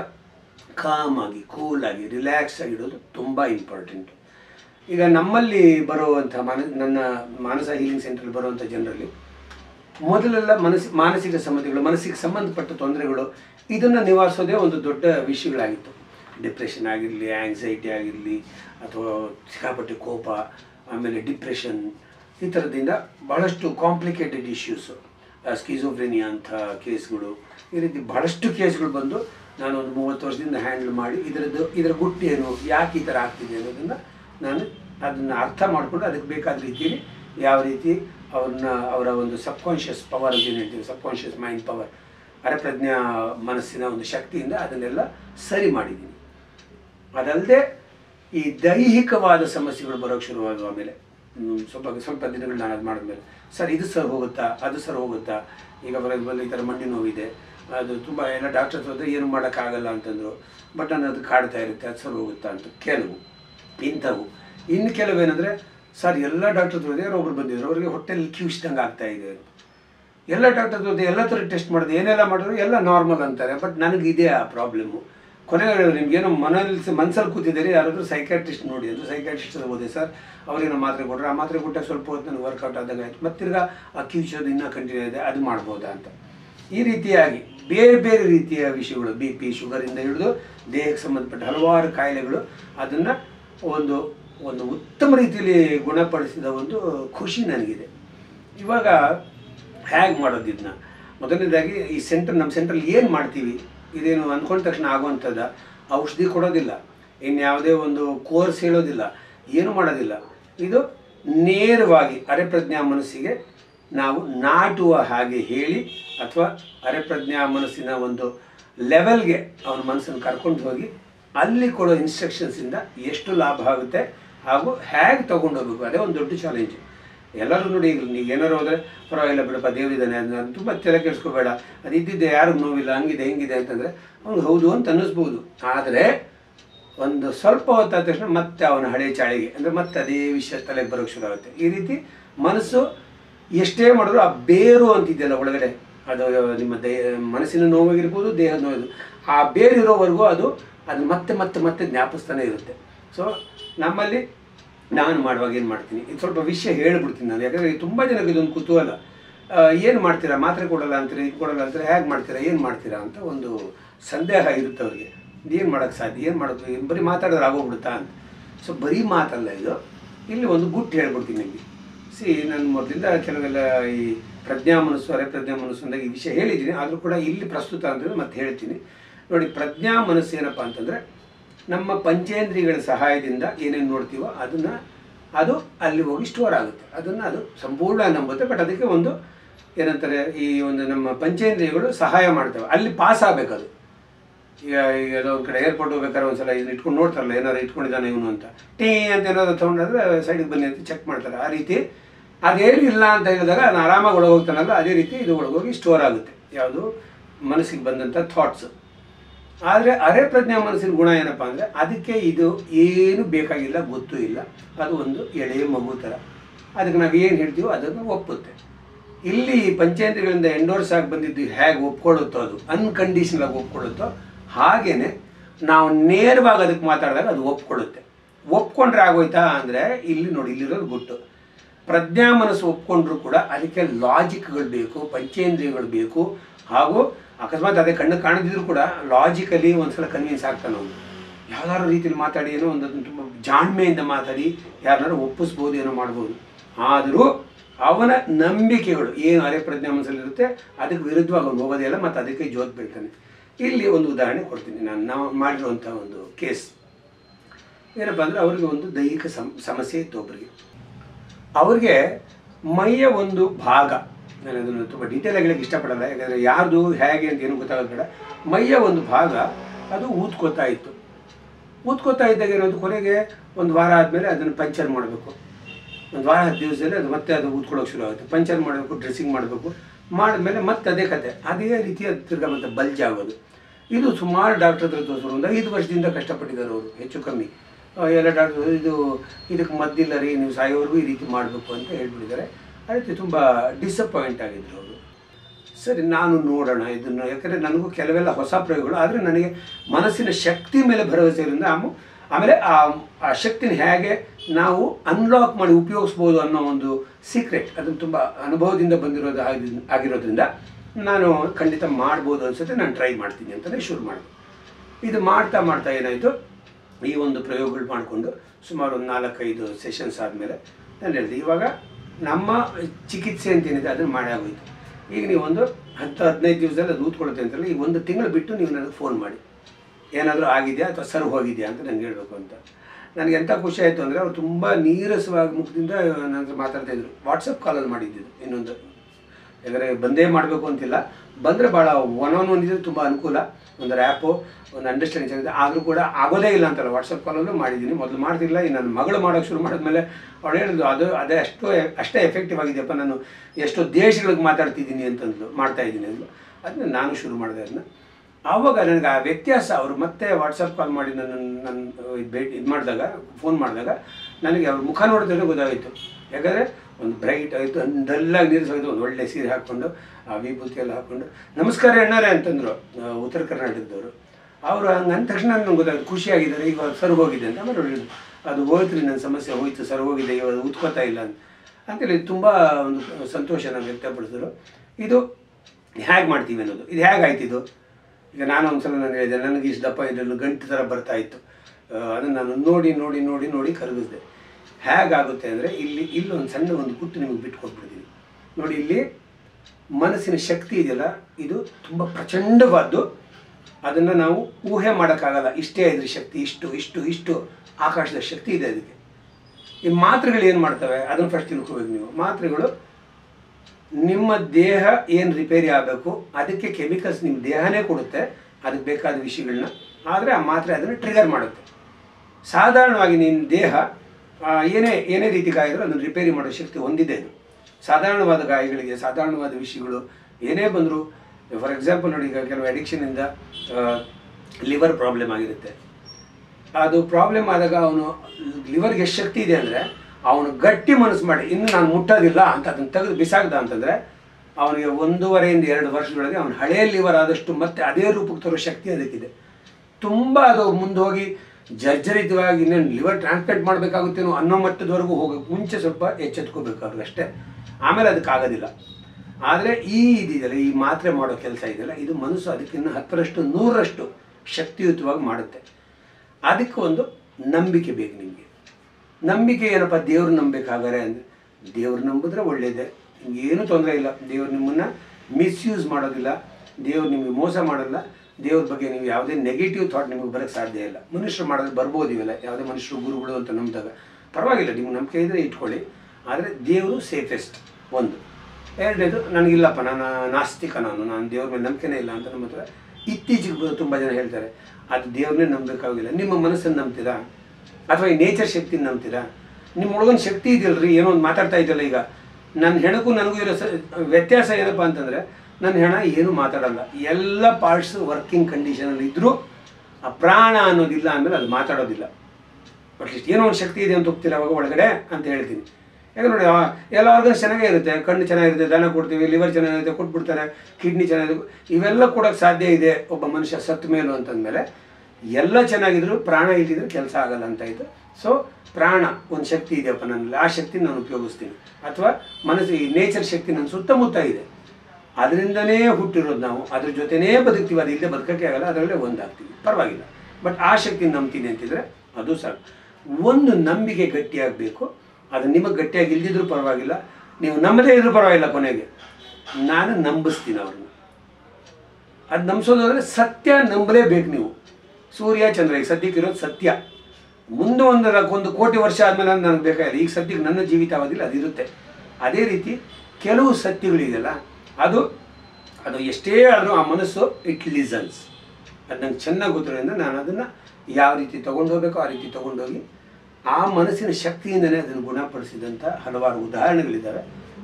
ಕಾಮ್ ಆಗಿ ಕೂಲ್ ಆಗಿ ರಿಲ್ಯಾಕ್ಸ್ ಆಗಿಡೋದು ತುಂಬ ಇಂಪಾರ್ಟೆಂಟ್ ಈಗ ನಮ್ಮಲ್ಲಿ ಬರುವಂಥ ಮನ ನನ್ನ ಮಾನಸ ಹೀಲಿಂಗ್ ಸೆಂಟ್ರಲ್ಲಿ ಬರುವಂಥ ಜನರಲ್ಲಿ ಮೊದಲೆಲ್ಲ ಮನಸ್ಸಿ ಮಾನಸಿಕ ಸಮಸ್ಯೆಗಳು ಮನಸ್ಸಿಗೆ ಸಂಬಂಧಪಟ್ಟ ತೊಂದರೆಗಳು ಇದನ್ನು ನಿವಾರಿಸೋದೇ ಒಂದು ದೊಡ್ಡ ವಿಷಯಗಳಾಗಿತ್ತು ಡಿಪ್ರೆಷನ್ ಆಗಿರಲಿ ಆ್ಯಂಗ್ಸೈಟಿ ಆಗಿರಲಿ ಅಥವಾ ಸಿಕ್ಕಾಪಟ್ಟೆ ಕೋಪ ಆಮೇಲೆ ಡಿಪ್ರೆಷನ್ ಈ ಥರದಿಂದ ಬಹಳಷ್ಟು ಕಾಂಪ್ಲಿಕೇಟೆಡ್ ಇಶ್ಯೂಸು ಸ್ಕಿಜೋಫ್ರೆನಿಯಾ ಅಂತ ಕೇಸ್ಗಳು ಈ ರೀತಿ ಬಹಳಷ್ಟು ಕೇಸ್ಗಳು ಬಂದು ನಾನು ಒಂದು ಮೂವತ್ತು ವರ್ಷದಿಂದ ಹ್ಯಾಂಡಲ್ ಮಾಡಿ ಇದರದ್ದು ಇದರ ಗುಟ್ಟು ಏನು ಯಾಕೆ ಈ ಥರ ಆಗ್ತಿದೆ ಅನ್ನೋದನ್ನು ನಾನು ಅದನ್ನು ಅರ್ಥ ಮಾಡಿಕೊಂಡು ಅದಕ್ಕೆ ಬೇಕಾದ ರೀತಿಯಲ್ಲಿ ಯಾವ ರೀತಿ ಅವ್ರನ್ನ ಅವರ ಒಂದು ಸಬ್ಕಾನ್ಷಿಯಸ್ ಪವರ್ ಅಂತ ಏನು ಹೇಳ್ತೀವಿ ಸಬ್ಕಾನ್ಷಿಯಸ್ ಮೈಂಡ್ ಪವರ್ ಅರೆಪ್ರಜ್ಞಾ ಮನಸ್ಸಿನ ಒಂದು ಶಕ್ತಿಯಿಂದ ಅದನ್ನೆಲ್ಲ ಸರಿ ಮಾಡಿದ್ದೀನಿ ಅದಲ್ಲದೆ ಈ ದೈಹಿಕವಾದ ಸಮಸ್ಯೆಗಳು ಬರೋಕ್ಕೆ ಶುರುವಾಗುವ ಆಮೇಲೆ ಹ್ಮ್, ಸ್ವಲ್ಪ ಸ್ವಲ್ಪ ದಿನಗಳು ನಾನು ಅದು ಮಾಡಿದ್ಮೇಲೆ ಸರ್ ಇದು ಸರ್ ಹೋಗುತ್ತಾ ಅದು ಸರ್ ಹೋಗುತ್ತಾ ಈಗ ಫಾರ್ ಎಕ್ಸಾಂಪಲ್ ಈ ಥರ ಮಂಡಿ ನೋವಿದೆ ಅದು ತುಂಬ ಎಲ್ಲ ಡಾಕ್ಟರ್ಸ್ ಹೋದರೆ ಏನು ಮಾಡೋಕ್ಕಾಗಲ್ಲ ಅಂತಂದರು ಬಟ್ ನಾನು ಅದು ಕಾಡ್ತಾ ಇರುತ್ತೆ ಅದು ಸರ್ ಹೋಗುತ್ತಾ ಅಂತ ಕೆಲವು ಇಂಥವು ಇನ್ನು ಕೆಲವೇನೆಂದರೆ ಸರ್ ಎಲ್ಲ ಡಾಕ್ಟರ್ ಹೋದೆ ಯಾರೋ ಒಬ್ರು ಬಂದಿದ್ರು ಅವರಿಗೆ ಹೊಟ್ಟೆಲಿ ಕಿವಿಸ್ದಂಗೆ ಆಗ್ತಾ ಇದೆ ಎಲ್ಲ ಡಾಕ್ಟರ್ ಜೊತೆ ಎಲ್ಲ ಥರ ಟೆಸ್ಟ್ ಮಾಡಿದೆ ಏನೆಲ್ಲ ಮಾಡಿದ್ರು ಎಲ್ಲ ನಾರ್ಮಲ್ ಅಂತಾರೆ ಬಟ್ ನನಗಿದೆ ಆ ಪ್ರಾಬ್ಲಮ್ಮು ಕೊನೆಗೆ ನಿಮ್ಗೇನೋ ಮನೇಲಿ ಮನ್ಸಲ್ಲಿ ಕೂತಿದ್ದೀರಿ ಯಾರಾದರೂ ಸೈಕಾಟ್ರಿಸ್ಟ್ ನೋಡಿ ಅಂದರೆ ಸೈಕಾಟ್ರಿಸ್ಟ್ ಹೋದೆ ಸರ್ ಅವ್ರೇನೋ ಮಾತ್ರೆ ಕೊಟ್ಟರು ಆ ಮಾತ್ರೆ ಕೊಟ್ಟಾಗ ಸ್ವಲ್ಪ ಹೊತ್ತು ನನಗೆ ವರ್ಕೌಟ್ ಆದಾಗ ಆಯ್ತು ಮತ್ತೆ ತಿರ್ಗಾ ಆ ಕಿವಿಸೋದು ಇನ್ನೂ ಕಂಟಿನ್ಯೂ ಇದೆ ಅದು ಮಾಡ್ಬೋದಾ ಅಂತ ಈ ರೀತಿಯಾಗಿ ಬೇರೆ ಬೇರೆ ರೀತಿಯ ವಿಷಯಗಳು ಬಿ ಪಿ ಶುಗರಿಂದ ಹಿಡಿದು ದೇಹಕ್ಕೆ ಸಂಬಂಧಪಟ್ಟ ಹಲವಾರು ಕಾಯಿಲೆಗಳು ಅದನ್ನು ಒಂದು ಒಂದು ಉತ್ತಮ ರೀತಿಯಲ್ಲಿ ಗುಣಪಡಿಸಿದ ಒಂದು ಖುಷಿ ನನಗಿದೆ ಇವಾಗ ಹೇಗೆ ಮಾಡೋದು ಇದನ್ನ ಮೊದಲನೇದಾಗಿ ಈ ಸೆಂಟರ್ ನಮ್ಮ ಸೆಂಟ್ರಲ್ಲಿ ಏನು ಮಾಡ್ತೀವಿ ಇದೇನು ಅಂದ್ಕೊಂಡ ತಕ್ಷಣ ಆಗುವಂಥದ್ದು ಔಷಧಿ ಕೊಡೋದಿಲ್ಲ ಇನ್ಯಾವುದೇ ಒಂದು ಕೋರ್ಸ್ ಹೇಳೋದಿಲ್ಲ ಏನು ಮಾಡೋದಿಲ್ಲ ಇದು ನೇರವಾಗಿ ಅರೆಪ್ರಜ್ಞಾ ಮನಸ್ಸಿಗೆ ನಾವು ನಾಟುವ ಹಾಗೆ ಹೇಳಿ ಅಥವಾ ಅರೆಪ್ರಜ್ಞಾ ಮನಸ್ಸಿನ ಒಂದು ಲೆವೆಲ್ಗೆ ಅವನ ಮನಸ್ಸನ್ನು ಕರ್ಕೊಂಡು ಹೋಗಿ ಅಲ್ಲಿ ಕೊಡೋ ಇನ್ಸ್ಟ್ರಕ್ಷನ್ಸಿಂದ ಎಷ್ಟು ಲಾಭ ಆಗುತ್ತೆ ಹಾಗೂ ಹೇಗೆ ತೊಗೊಂಡೋಗ್ಬೇಕು ಅದೇ ಒಂದು ದೊಡ್ಡ ಚಾಲೆಂಜ್ ಎಲ್ಲರೂ ನೋಡಿ ಈಗ ನೀವು ಏನಾರು ಹೋದರೆ ಪರವಾಗಿಲ್ಲ ಬಿಡಪ್ಪ ದೇವರಿದ್ದಾನೆ ಅದನ್ನ ತುಂಬ ತಲೆ ಕೆಡಿಸ್ಕೋಬೇಡ ಅದು ಇದ್ದಿದ್ದೆ ಯಾರಿಗೂ ನೋವಿಲ್ಲ ಹಂಗಿದೆ ಹೆಂಗಿದೆ ಅಂತಂದರೆ ಅವ್ನು ಹೌದು ಅಂತ ಅನ್ನಿಸ್ಬೋದು ಆದರೆ ಒಂದು ಸ್ವಲ್ಪ ಹೊತ್ತಾದ ತಕ್ಷಣ ಮತ್ತೆ ಅವನ ಹಳೆ ಚಾಳಿಗೆ ಅಂದರೆ ಮತ್ತೆ ಅದೇ ವಿಷಯ ತಲೆಗೆ ಬರೋಕ್ಕೆ ಶುರು ಆಗುತ್ತೆ ಈ ರೀತಿ ಮನಸ್ಸು ಎಷ್ಟೇ ಮಾಡಿದ್ರು ಆ ಬೇರು ಅಂತಿದೆಯಲ್ಲ ಒಳಗಡೆ ಅದು ನಿಮ್ಮ ದೇ ಮನಸ್ಸಿನ ನೋವಾಗಿರ್ಬೋದು ದೇಹದ ನೋವು ಆ ಬೇರು ಇರೋವರೆಗೂ ಅದು ಅದು ಮತ್ತೆ ಮತ್ತೆ ಮತ್ತೆ ಜ್ಞಾಪಿಸ್ತಾನೆ ಇರುತ್ತೆ ಸೊ ನಮ್ಮಲ್ಲಿ ನಾನು ಮಾಡುವಾಗ ಏನು ಮಾಡ್ತೀನಿ ಇದು ಸ್ವಲ್ಪ ವಿಷಯ ಹೇಳ್ಬಿಡ್ತೀನಿ ನಾನು ಯಾಕಂದರೆ ತುಂಬ ಜನಕ್ಕೆ ಇದೊಂದು ಕುತೂಹಲ ಏನು ಮಾಡ್ತೀರಾ ಮಾತ್ರೆ ಕೊಡಲ್ಲ ಅಂತೀರಿ ಇದು ಕೊಡಲ್ಲ ಅಂತಾರೆ ಹೇಗೆ ಮಾಡ್ತೀರಾ ಏನು ಮಾಡ್ತೀರಾ ಅಂತ ಒಂದು ಸಂದೇಹ ಇರುತ್ತೆ ಅವ್ರಿಗೆ ಏನು ಮಾಡೋಕ್ಕೆ ಸಾಧ್ಯ ಏನು ಮಾಡೋದು ಬರೀ ಮಾತಾಡಿದ್ರೆ ಆಗೋಗ್ಬಿಡುತ್ತಾ ಅಂತ ಸೊ ಬರೀ ಮಾತಲ್ಲ ಇದು ಇಲ್ಲಿ ಒಂದು ಗುಟ್ಟು ಹೇಳ್ಬಿಡ್ತೀನಿ ನಿಮಗೆ ಸಿ ನಾನು ಮೊದಲಿಂದ ಕೆಲವೆಲ್ಲ ಈ ಪ್ರಜ್ಞಾ ಮನಸ್ಸು ಅರೆ ಪ್ರಜ್ಞಾ ಮನಸ್ಸು ಅಂದಾಗ ಈ ವಿಷಯ ಹೇಳಿದ್ದೀನಿ ಆದರೂ ಕೂಡ ಇಲ್ಲಿ ಪ್ರಸ್ತುತ ಅಂತಂದ್ರೆ ಮತ್ತೆ ಹೇಳ್ತೀನಿ ನೋಡಿ ಪ್ರಜ್ಞಾ ಮನಸ್ಸು ಏನಪ್ಪ ಅಂತಂದರೆ ನಮ್ಮ ಪಂಚೇಂದ್ರಿಯಗಳ ಸಹಾಯದಿಂದ ಏನೇನು ನೋಡ್ತೀವೋ ಅದನ್ನು ಅದು ಅಲ್ಲಿ ಹೋಗಿ ಸ್ಟೋರ್ ಆಗುತ್ತೆ ಅದನ್ನು ಅದು ಸಂಪೂರ್ಣ ನಂಬುತ್ತೆ ಬಟ್ ಅದಕ್ಕೆ ಒಂದು ಏನಂತಾರೆ ಈ ಒಂದು ನಮ್ಮ ಪಂಚೇಂದ್ರಿಯಗಳು ಸಹಾಯ ಮಾಡ್ತವೆ ಅಲ್ಲಿ ಪಾಸ್ ಆಗಬೇಕು ಅದು ಈಗ ಈಗ ಎಲ್ಲೋ ಒಂದು ಕಡೆ ಏರ್ಪೋರ್ಟ್ ಹೋಗ್ಬೇಕಾದ್ರೆ ಒಂದ್ಸಲ ಇದನ್ನ ಇಟ್ಕೊಂಡು ನೋಡ್ತಾರಲ್ಲ ಏನಾದ್ರು ಇಟ್ಕೊಂಡಿದ್ದಾನೆ ಇವನು ಅಂತ ಟೀ ಅಂತ ಏನಾದ್ರು ತೊಗೊಂಡ್ರೆ ಸೈಡಿಗೆ ಬನ್ನಿ ಅಂತ ಚೆಕ್ ಮಾಡ್ತಾರೆ ಆ ರೀತಿ ಅದೇನು ಇಲ್ಲ ಅಂತ ಹೇಳಿದಾಗ ನಾನು ಆರಾಮಾಗಿ ಒಳಗೋಗ್ತಾನಲ್ಲ ಅದೇ ರೀತಿ ಇದು ಒಳಗೋಗಿ ಸ್ಟೋರ್ ಆಗುತ್ತೆ ಯಾವುದು ಮನಸ್ಸಿಗೆ ಬಂದಂಥ ಥಾಟ್ಸು ಆದರೆ ಅರೆ ಪ್ರಜ್ಞಾ ಮನಸ್ಸಿನ ಗುಣ ಏನಪ್ಪ ಅಂದರೆ ಅದಕ್ಕೆ ಇದು ಏನು ಬೇಕಾಗಿಲ್ಲ ಗೊತ್ತೂ ಇಲ್ಲ ಅದು ಒಂದು ಎಳೆಯ ಮಗು ಥರ ಅದಕ್ಕೆ ನಾವು ಏನು ಹೇಳ್ತೀವೋ ಅದನ್ನು ಒಪ್ಪುತ್ತೆ ಇಲ್ಲಿ ಪಂಚೇಂದ್ರಿಯಗಳಿಂದ ಎಂಡೋರ್ಸ್ ಆಗಿ ಬಂದಿದ್ದು ಹೇಗೆ ಒಪ್ಕೊಳ್ಳುತ್ತೋ ಅದು ಅನ್ಕಂಡೀಷನಲ್ ಆಗಿ ಒಪ್ಕೊಳ್ಳುತ್ತೋ ಹಾಗೇನೆ ನಾವು ನೇರವಾಗಿ ಅದಕ್ಕೆ ಮಾತಾಡಿದಾಗ ಅದು ಒಪ್ಕೊಳ್ಳುತ್ತೆ ಒಪ್ಕೊಂಡ್ರೆ ಆಗೋಯ್ತಾ ಅಂದರೆ ಇಲ್ಲಿ ನೋಡಿ ಇಲ್ಲಿರೋದು ಗುಟ್ಟು ಪ್ರಜ್ಞಾ ಮನಸ್ಸು ಒಪ್ಕೊಂಡ್ರು ಕೂಡ ಅದಕ್ಕೆ ಲಾಜಿಕ್ಗಳು ಬೇಕು ಪಂಚೇಂದ್ರಿಯಗಳು ಬೇಕು ಹಾಗೂ ಅಕಸ್ಮಾತ್ ಅದೇ ಕಣ್ಣು ಕಾಣದಿದ್ರು ಕೂಡ ಲಾಜಿಕಲಿ ಒಂದ್ಸಲ ಕನ್ವಿನ್ಸ್ ಆಗ್ತಾನೆ ಅವನು ಯಾವ್ದಾದ್ರು ರೀತಿಯಲ್ಲಿ ಮಾತಾಡಿ ಏನೋ ಒಂದು ಅದನ್ನ ತುಂಬ ಜಾಣ್ಮೆಯಿಂದ ಮಾತಾಡಿ ಯಾರನ್ನಾರು ಒಪ್ಪಿಸ್ಬೋದು ಏನೋ ಮಾಡ್ಬೋದು ಆದರೂ ಅವನ ನಂಬಿಕೆಗಳು ಏನು ಅರೆ ಪ್ರಜ್ಞಾ ಮನಸ್ಸಲ್ಲಿರುತ್ತೆ ಅದಕ್ಕೆ ವಿರುದ್ಧವಾಗಿ ಅವನು ಹೋಗೋದೇ ಇಲ್ಲ ಮತ್ತು ಅದಕ್ಕೆ ಜೋತ್ ಬೀಳ್ತಾನೆ ಇಲ್ಲಿ ಒಂದು ಉದಾಹರಣೆ ಕೊಡ್ತೀನಿ ನಾನು ನಾವು ಮಾಡಿರುವಂಥ ಒಂದು ಕೇಸ್ ಏನಪ್ಪ ಅಂದರೆ ಅವರಿಗೆ ಒಂದು ದೈಹಿಕ ಸಮ್ ಸಮಸ್ಯೆ ಇತ್ತು ಒಬ್ಬರಿಗೆ ಅವ್ರಿಗೆ ಮೈಯ ಒಂದು ಭಾಗ ನಾನು ಅದನ್ನು ತುಂಬ ಡೀಟೇಲ್ ಆಗಿ ಹೇಳಕ್ಕೆ ಇಷ್ಟಪಡಲ್ಲ ಯಾಕಂದರೆ ಯಾರ್ದು ಹೇಗೆ ಅಂತ ಏನು ಗೊತ್ತಾಗೋದು ಬೇಡ ಮೈಯ ಒಂದು ಭಾಗ ಅದು ಊದ್ಕೋತಾ ಇತ್ತು ಊದ್ಕೋತಾ ಇದ್ದಾಗ ಏನಾದ್ರು ಕೊನೆಗೆ ಒಂದು ವಾರ ಆದಮೇಲೆ ಅದನ್ನು ಪಂಚರ್ ಮಾಡಬೇಕು ಒಂದು ವಾರ ಹತ್ತು ದಿವಸದಲ್ಲಿ ಅದು ಮತ್ತೆ ಅದು ಊದ್ಕೊಳ್ಳೋಕೆ ಶುರು ಆಗುತ್ತೆ ಪಂಚರ್ ಮಾಡಬೇಕು ಡ್ರೆಸ್ಸಿಂಗ್ ಮಾಡಬೇಕು ಮಾಡಿದ್ಮೇಲೆ ಮತ್ತೆ ಅದೇ ಕತೆ ಅದೇ ರೀತಿಯ ತಿರ್ಗಾ ಮತ್ತೆ ಬಲ್ಜ್ ಆಗೋದು ಇದು ಸುಮಾರು ಡಾಕ್ಟರ್ ಹತ್ರ ತೋರಿಸೋರು ಒಂದು ಐದು ವರ್ಷದಿಂದ ಕಷ್ಟಪಟ್ಟಿದ್ದಾರೆ ಅವರು ಹೆಚ್ಚು ಕಮ್ಮಿ ಆ, ಎಲ್ಲ ಡಾಕ್ಟರ್ ಇದು ಇದಕ್ಕೆ ಮದ್ದಿಲ್ಲ ರೀ ನೀವು ಸಾಯೋವರೆಗೂ ಈ ರೀತಿ ಮಾಡಬೇಕು ಅಂತ ಹೇಳ್ಬಿಟ್ಟಿದ್ದಾರೆ ಆ ರೀತಿ ತುಂಬ ಡಿಸಪಾಯಿಂಟ್ ಆಗಿದ್ರು ಅವರು ಸರಿ ನಾನು ನೋಡೋಣ ಇದನ್ನು ಯಾಕಂದರೆ ನನಗೂ ಕೆಲವೆಲ್ಲ ಹೊಸ ಪ್ರಯೋಗಗಳು ಆದರೆ ನನಗೆ ಮನಸ್ಸಿನ ಶಕ್ತಿ ಮೇಲೆ ಭರವಸೆ ಇರೋದ್ರಿಂದ ಆಮು- ಆಮೇಲೆ ಆ ಆ ಶಕ್ತಿನ ಹೇಗೆ ನಾವು ಅನ್ಲಾಕ್ ಮಾಡಿ ಉಪಯೋಗಿಸ್ಬೋದು ಅನ್ನೋ ಒಂದು ಸೀಕ್ರೆಟ್ ಅದನ್ನು ತುಂಬ ಅನುಭವದಿಂದ ಬಂದಿರೋದು ಆಗಿ- ಆಗಿರೋದ್ರಿಂದ ನಾನು ಖಂಡಿತ ಮಾಡ್ಬೋದು ಅನ್ಸುತ್ತೆ ನಾನು ಟ್ರೈ ಮಾಡ್ತೀನಿ ಅಂತಲೇ ಶುರು ಮಾಡಿದೆ ಇದು ಮಾಡ್ತಾ ಮಾಡ್ತಾ ಏನಾಯಿತು ಈ ಒಂದು ಪ್ರಯೋಗಗಳು ಮಾಡಿಕೊಂಡು ಸುಮಾರು ಒಂದು ನಾಲ್ಕೈದು ಸೆಷನ್ಸ್ ಆದಮೇಲೆ ನಾನು ಹೇಳಿದೆ ಇವಾಗ ನಮ್ಮ ಚಿಕಿತ್ಸೆ ಅಂತ ಏನಿದೆ ಅದನ್ನು ಮಾಡಿ ಆಗೋಯ್ತು ಈಗ ನೀವು ಒಂದು ಹತ್ತು ಹದಿನೈದು ದಿವಸದಲ್ಲಿ ಅದು ಊದ್ಕೊಳುತ್ತೆ ಅಂತಲ್ಲ ಈಗ ಒಂದು ತಿಂಗಳು ಬಿಟ್ಟು ನೀವು ನನಗೆ ಫೋನ್ ಮಾಡಿ ಏನಾದರೂ ಆಗಿದೆಯಾ ಅಥವಾ ಸರ್ ಹೋಗಿದೆಯಾ ಅಂತ ನಂಗೆ ಹೇಳಬೇಕು ಅಂತ ನನಗೆ ಎಂಥ ಖುಷಿ ಆಯಿತು ಅಂದರೆ ಅವ್ರು ತುಂಬ ನೀರಸವಾಗಿ ಮುಖದಿಂದ ನನ್ನ ಹತ್ರ ಮಾತಾಡ್ತಾ ಇದ್ರು ವಾಟ್ಸಪ್ ಕಾಲಲ್ಲಿ ಮಾಡಿದ್ದಿದ್ದು ಇನ್ನೊಂದು ಯಾಕಂದರೆ ಬಂದೇ ಮಾಡಬೇಕು ಅಂತಿಲ್ಲ ಬಂದರೆ ಭಾಳ ಒನ್ ಆನ್ ಒನ್ ಇದ್ರೆ ತುಂಬ ಅನುಕೂಲ ಒಂದು ರ್ಯಾಪು ಒಂದು ಅಂಡರ್ಸ್ಟ್ಯಾಂಡಿಂಗ್ ಚೆನ್ನಾಗಿದೆ ಆದರೂ ಕೂಡ ಆಗೋದೇ ಇಲ್ಲ ಅಂತಲ್ಲ ವಾಟ್ಸಪ್ ಕಾಲಲ್ಲೂ ಮಾಡಿದ್ದೀನಿ ಮೊದಲು ಮಾಡ್ತಿಲ್ಲ ಈ ನನ್ನ ಮಗಳು ಮಾಡೋಕ್ಕೆ ಶುರು ಮಾಡಿದ್ಮೇಲೆ ಅವಳು ಹೇಳಿದ್ಲು ಅದು ಅದೇ ಅಷ್ಟು ಅಷ್ಟೇ ಎಫೆಕ್ಟಿವ್ ಆಗಿದೆಯಪ್ಪ ನಾನು ಎಷ್ಟೋ ದೇಶಗಳಿಗೆ ಮಾತಾಡ್ತಿದ್ದೀನಿ ಅಂತಂದ್ಲು ಮಾಡ್ತಾ ಇದ್ದೀನಿ ಅಂದ್ಲು ಅದನ್ನ ನಾನು ಶುರು ಮಾಡಿದೆ ಅದನ್ನ ಆವಾಗ ನನಗೆ ಆ ವ್ಯತ್ಯಾಸ ಅವರು ಮತ್ತೆ ವಾಟ್ಸಪ್ ಕಾಲ್ ಮಾಡಿ ನನ್ನ ನನ್ನ ಇದು ಭೇಟಿ ಇದು ಮಾಡಿದಾಗ ಫೋನ್ ಮಾಡಿದಾಗ ನನಗೆ ಅವ್ರ ಮುಖ ನೋಡಿದ್ರೆ ಗೊತ್ತಾಗಿತ್ತು ಯಾಕಂದರೆ ಒಂದು ಬ್ರೈಟ್ ಆಯಿತು ಡಲ್ಲಾಗಿ ನೀರು ಸಹಿತ ಒಂದು ಒಳ್ಳೆ ಸೀರೆ ಹಾಕ್ಕೊಂಡು ಆ ವಿಭೂತಿ ಎಲ್ಲ ಹಾಕ್ಕೊಂಡು ನಮಸ್ಕಾರ ಅಣ್ಣಾರೆ ಅಂತಂದರು ಆ, ಉತ್ತರ ಕರ್ನಾಟಕದವರು ಅವರು ಹಂಗೆ ಅಂದ ತಕ್ಷಣ ನನಗೆ ಗೊತ್ತಾಯ್ತು ಖುಷಿಯಾಗಿದ್ದಾರೆ ಈಗ ಸರ್ ಹೋಗಿದೆ ಅಂತ ಆಮೇಲೆ ಅವ್ರು ಹೇಳಿದ್ರು, ಅದು ಹೋಯ್ತು ರೀ ನನ್ನ ಸಮಸ್ಯೆ ಹೋಯ್ತು ಸರ್ ಹೋಗಿದೆ ಇವಾಗ ಉತ್ಕೋತಾ ಇಲ್ಲ ಅಂತ ಅಂತೇಳಿ ತುಂಬ ಒಂದು ಸಂತೋಷ ನಾನು ವ್ಯಕ್ತಪಡಿಸಿದ್ರು ಇದು ಹೇಗೆ ಮಾಡ್ತೀವಿ ಅನ್ನೋದು ಇದು ಹೇಗೆ ಆಯ್ತಿದು ಈಗ ನಾನು ಒಂದ್ಸಲ ನಾನು ಹೇಳಿದೆ ನನಗೆ ಇಷ್ಟು ದಪ್ಪ ಇದನ್ನು ಗಂಟು ಥರ ಬರ್ತಾ ಇತ್ತು ಆ, ಅದನ್ನು ನಾನು ನೋಡಿ ನೋಡಿ ನೋಡಿ ನೋಡಿ ಕರಗಿಸ್ದೆ ಹೇಗಾಗುತ್ತೆ ಅಂದರೆ ಇಲ್ಲಿ ಇಲ್ಲಿ ಒಂದು ಸಣ್ಣ ಒಂದು ಗುಟ್ಟು ನಿಮಗೆ ಬಿಟ್ಟು ಕೊಟ್ಬಿಡ್ತೀನಿ ನೋಡಿ ಇಲ್ಲಿ ಮನಸ್ಸಿನ ಶಕ್ತಿ ಇದೆಯಲ್ಲ ಇದು ತುಂಬ ಪ್ರಚಂಡವಾದ್ದು ಅದನ್ನು ನಾವು ಊಹೆ ಮಾಡೋಕ್ಕಾಗಲ್ಲ ಇಷ್ಟೇ ಇದ್ರ ಶಕ್ತಿ ಇಷ್ಟು ಇಷ್ಟು ಇಷ್ಟು ಆಕಾಶದ ಶಕ್ತಿ ಇದೆ ಅದಕ್ಕೆ ಈ ಮಾತ್ರೆಗಳು ಏನು ಮಾಡ್ತವೆ ಅದನ್ನು ಫಸ್ಟ್ ತಿಳ್ಕೊಬೇಕು ನೀವು ಮಾತ್ರೆಗಳು ನಿಮ್ಮ ದೇಹ ಏನು ರಿಪೇರಿ ಆಗಬೇಕು ಅದಕ್ಕೆ ಕೆಮಿಕಲ್ಸ್ ನಿಮ್ಮ ದೇಹನೇ ಕೊಡುತ್ತೆ ಅದಕ್ಕೆ ಬೇಕಾದ ವಿಷಯಗಳನ್ನ ಆದರೆ ಆ ಮಾತ್ರೆ ಅದನ್ನು ಟ್ರಿಗರ್ ಮಾಡುತ್ತೆ ಸಾಧಾರಣವಾಗಿ ನಿಮ್ಮ ದೇಹ ಆ, ಏನೇ ಏನೇ ರೀತಿ ಗಾಯ ಇದ್ರೂ ಅದನ್ನು ರಿಪೇರಿ ಮಾಡೋ ಶಕ್ತಿ ಹೊಂದಿದೆ ಇದು ಸಾಧಾರಣವಾದ ಗಾಯಗಳಿಗೆ ಸಾಧಾರಣವಾದ ವಿಷಯಗಳು ಏನೇ ಬಂದರೂ ಫಾರ್ ಎಕ್ಸಾಂಪಲ್ ನೋಡಿ ಈಗ ಕೆಲವು ಅಡಿಕ್ಷನಿಂದ ಲಿವರ್ ಪ್ರಾಬ್ಲಮ್ ಆಗಿರುತ್ತೆ ಅದು ಪ್ರಾಬ್ಲಮ್ ಆದಾಗ ಅವನು ಲಿವರ್ಗೆ ಎಷ್ಟು ಶಕ್ತಿ ಇದೆ ಅಂದರೆ ಅವನು ಗಟ್ಟಿ ಮನಸ್ಸು ಮಾಡಿ ಇನ್ನು ನಾನು ಮುಟ್ಟೋದಿಲ್ಲ ಅಂತ ಅದನ್ನು ತೆಗೆದು ಬಿಸಾಕ್ದ ಅಂತಂದರೆ ಅವನಿಗೆ ಒಂದೂವರೆಯಿಂದ ಎರಡು ವರ್ಷದೊಳಗೆ ಅವನ ಹಳೆಯ ಲಿವರ್ ಆದಷ್ಟು ಮತ್ತೆ ಅದೇ ರೂಪಕ್ಕೆ ತರೋ ಶಕ್ತಿ ಅದಕ್ಕಿದೆ ತುಂಬ ಅದು ಮುಂದೆ ಹೋಗಿ ಜರ್ಜರಿತವಾಗಿ ಇನ್ನೇನು ಲಿವರ್ ಟ್ರಾನ್ಸ್ಪ್ಲಾಂಟ್ ಮಾಡಬೇಕಾಗುತ್ತೇನೋ ಅನ್ನೋ ಮಟ್ಟದವರೆಗೂ ಹೋಗೋಕೆ ಮುಂಚೆ ಸ್ವಲ್ಪ ಎಚ್ಚೆತ್ಕೋಬೇಕು ಅವ್ರಿಗೆ ಅಷ್ಟೇ ಆಮೇಲೆ ಅದಕ್ಕಾಗೋದಿಲ್ಲ ಆದರೆ ಈ ಇದಿದೆಯಲ್ಲ ಈ ಮಾತ್ರೆ ಮಾಡೋ ಕೆಲಸ ಇದೆಯಲ್ಲ ಇದು ಮನಸ್ಸು ಅದಕ್ಕಿಂತ ಹತ್ತರಷ್ಟು ನೂರರಷ್ಟು ಶಕ್ತಿಯುತವಾಗಿ ಮಾಡುತ್ತೆ ಅದಕ್ಕೆ ಒಂದು ನಂಬಿಕೆ ಬೇಕು ನಿಮಗೆ ನಂಬಿಕೆ ಏನಪ್ಪ ದೇವ್ರು ನಂಬೇಕಾಗಾರೆ ಅಂದರೆ ದೇವ್ರು ನಂಬಿದ್ರೆ ಒಳ್ಳೇದೇ ನಿಮ್ಗೇನು ತೊಂದರೆ ಇಲ್ಲ ದೇವ್ರು ನಿಮ್ಮನ್ನು ಮಿಸ್ಯೂಸ್ ಮಾಡೋದಿಲ್ಲ ದೇವ್ರು ನಿಮಗೆ ಮೋಸ ಮಾಡೋಲ್ಲ ದೇವ್ರ ಬಗ್ಗೆ ನೀವು ಯಾವುದೇ ನೆಗೆಟಿವ್ ಥಾಟ್ ನಿಮಗೆ ಬರೋಕ್ಕೆ ಸಾಧ್ಯ ಇಲ್ಲ ಮನುಷ್ಯರು ಮಾಡೋದು ಬರ್ಬೋದು ಇವೆಲ್ಲ ಯಾವುದೇ ಮನುಷ್ಯರು ಗುರುಗಳು ಅಂತ ನಂಬಿದಾಗ ಪರವಾಗಿಲ್ಲ ನಿಮ್ಗೆ ನಂಬಿಕೆ ಇದ್ದರೆ ಇಟ್ಕೊಳ್ಳಿ ಆದರೆ ದೇವರು ಸೇಫೆಸ್ಟ್ ಒಂದು ಎರಡನೇದು ನನಗಿಲ್ಲಪ್ಪ ನಾನು ನಾಸ್ತಿಕ ನಾನು ನಾನು ದೇವ್ರ ಮೇಲೆ ನಂಬಿಕೆನೇ ಇಲ್ಲ ಅಂತ ನಮ್ಮ ಹತ್ರ ಇತ್ತೀಚೆಗೆ ಬಂದು ತುಂಬ ಜನ ಹೇಳ್ತಾರೆ ಅದು ದೇವ್ರನ್ನೇ ನಂಬಬೇಕಾಗಿಲ್ಲ ನಿಮ್ಮ ಮನಸ್ಸನ್ನು ನಂಬ್ತೀರಾ ಅಥವಾ ಈ ನೇಚರ್ ಶಕ್ತಿನ ನಂಬ್ತೀರಾ ನಿಮ್ಮ ಒಳಗೊಂದು ಶಕ್ತಿ ಇದೆಯಲ್ರಿ ಏನೋ ಒಂದು ಮಾತಾಡ್ತಾ ಇದ್ದಲ್ಲ ಈಗ ನನ್ನ ಹೆಣಕ್ಕೂ ನನಗೂ ಇರೋ ಸ ವ್ಯತ್ಯಾಸ ಏನಪ್ಪ ಅಂತಂದರೆ ನನ್ನ ಹೆಣ ಏನು ಮಾತಾಡಲ್ಲ ಎಲ್ಲ ಪಾರ್ಟ್ಸ್ ವರ್ಕಿಂಗ್ ಕಂಡೀಷನಲ್ಲಿ ಇದ್ದರೂ ಆ ಪ್ರಾಣ ಅನ್ನೋದಿಲ್ಲ ಅಂದಮೇಲೆ ಅದು ಮಾತಾಡೋದಿಲ್ಲ ಅಟ್ಲೀಸ್ಟ್ ಏನೋ ಒಂದು ಶಕ್ತಿ ಇದೆ ಅಂತ ಹೋಗ್ತಿಲ್ಲ ಅವಾಗ ಒಳಗಡೆ ಅಂತ ಹೇಳ್ತೀನಿ ಯಾಕೆ ನೋಡಿ ಆ ಎಲ್ಲ ಆರ್ಗನ್ಸ್ ಚೆನ್ನಾಗೇ ಇರುತ್ತೆ ಕಣ್ಣು ಚೆನ್ನಾಗಿರುತ್ತೆ ದನ ಕೊಡ್ತೀವಿ ಲಿವರ್ ಚೆನ್ನಾಗಿರುತ್ತೆ ಕೊಟ್ಬಿಡ್ತಾರೆ ಕಿಡ್ನಿ ಚೆನ್ನಾಗಿರುತ್ತೆ ಇವೆಲ್ಲ ಕೊಡೋಕ್ಕೆ ಸಾಧ್ಯ ಇದೆ ಒಬ್ಬ ಮನುಷ್ಯ ಸತ್ತ ಮೇಲೂ ಅಂತಂದಮೇಲೆ ಎಲ್ಲ ಚೆನ್ನಾಗಿದ್ರು ಪ್ರಾಣ ಇಲ್ದಿದ್ರೆ ಕೆಲಸ ಆಗಲ್ಲ ಅಂತ ಇತ್ತು ಸೊ ಪ್ರಾಣ ಒಂದು ಶಕ್ತಿ ಇದೆಯಪ್ಪ ನನ್ನಲ್ಲಿ ಆ ಶಕ್ತಿ ನಾನು ಉಪಯೋಗಿಸ್ತೀನಿ ಅಥವಾ ಮನಸ್ಸು ಈ ನೇಚರ್ ಶಕ್ತಿ ನನ್ನ ಸುತ್ತಮುತ್ತ ಇದೆ ಅದರಿಂದನೇ ಹುಟ್ಟಿರೋದು ನಾವು ಅದ್ರ ಜೊತೆನೇ ಬದುಕ್ತೀವಿ ಅದು ಇಲ್ಲದೆ ಬದುಕಕ್ಕೆ ಆಗಲ್ಲ ಅದರಲ್ಲೇ ಒಂದಾಗ್ತೀವಿ ಪರವಾಗಿಲ್ಲ ಬಟ್ ಆ ಶಕ್ತಿ ನಂಬ್ತೀನಿ ಅಂತಿದ್ರೆ ಅದು ಸಾಕು ಒಂದು ನಂಬಿಕೆ ಗಟ್ಟಿಯಾಗಬೇಕು ಅದು ನಿಮಗೆ ಗಟ್ಟಿಯಾಗಿ ಇಲ್ದಿದ್ರೂ ಪರವಾಗಿಲ್ಲ ನೀವು ನಂಬದೇ ಇದ್ರೂ ಪರವಾಗಿಲ್ಲ ಕೊನೆಗೆ ನಾನು ನಂಬಿಸ್ತೀನಿ ಅವ್ರನ್ನ ಅದು ನಂಬಿಸೋದಾದ್ರೆ ಸತ್ಯ ನಂಬಲೇಬೇಕು ನೀವು ಸೂರ್ಯ ಚಂದ್ರ ಈಗ ಸದ್ಯಕ್ಕೆ ಇರೋದು ಸತ್ಯ ಮುಂದೆ ಒಂದು ಒಂದು ಕೋಟಿ ವರ್ಷ ಆದಮೇಲೆ ನನಗೆ ಬೇಕಾಗಿಲ್ಲ ಈಗ ಸದ್ಯಕ್ಕೆ ನನ್ನ ಜೀವಿತಾವಧಿಲಿ ಅದಿರುತ್ತೆ ಅದೇ ರೀತಿ ಕೆಲವು ಸತ್ಯಗಳಿದೆಯಲ್ಲ ಅದು ಅದು ಎಷ್ಟೇ ಆದರೂ ಆ ಮನಸ್ಸು ಇಟ್ ಲಿಸನ್ಸ್ ಅದು ನಂಗೆ ಚೆನ್ನಾಗಿ ಗೊತ್ತಿರೋದ್ರಿಂದ ನಾನು ಅದನ್ನು ಯಾವ ರೀತಿ ತೊಗೊಂಡೋಗ್ಬೇಕೋ ಆ ರೀತಿ ತೊಗೊಂಡೋಗಿ ಆ ಮನಸ್ಸಿನ ಶಕ್ತಿಯಿಂದಲೇ ಅದನ್ನು ಗುಣಪಡಿಸಿದಂಥ ಹಲವಾರು ಉದಾಹರಣೆಗಳಿದ್ದಾವೆ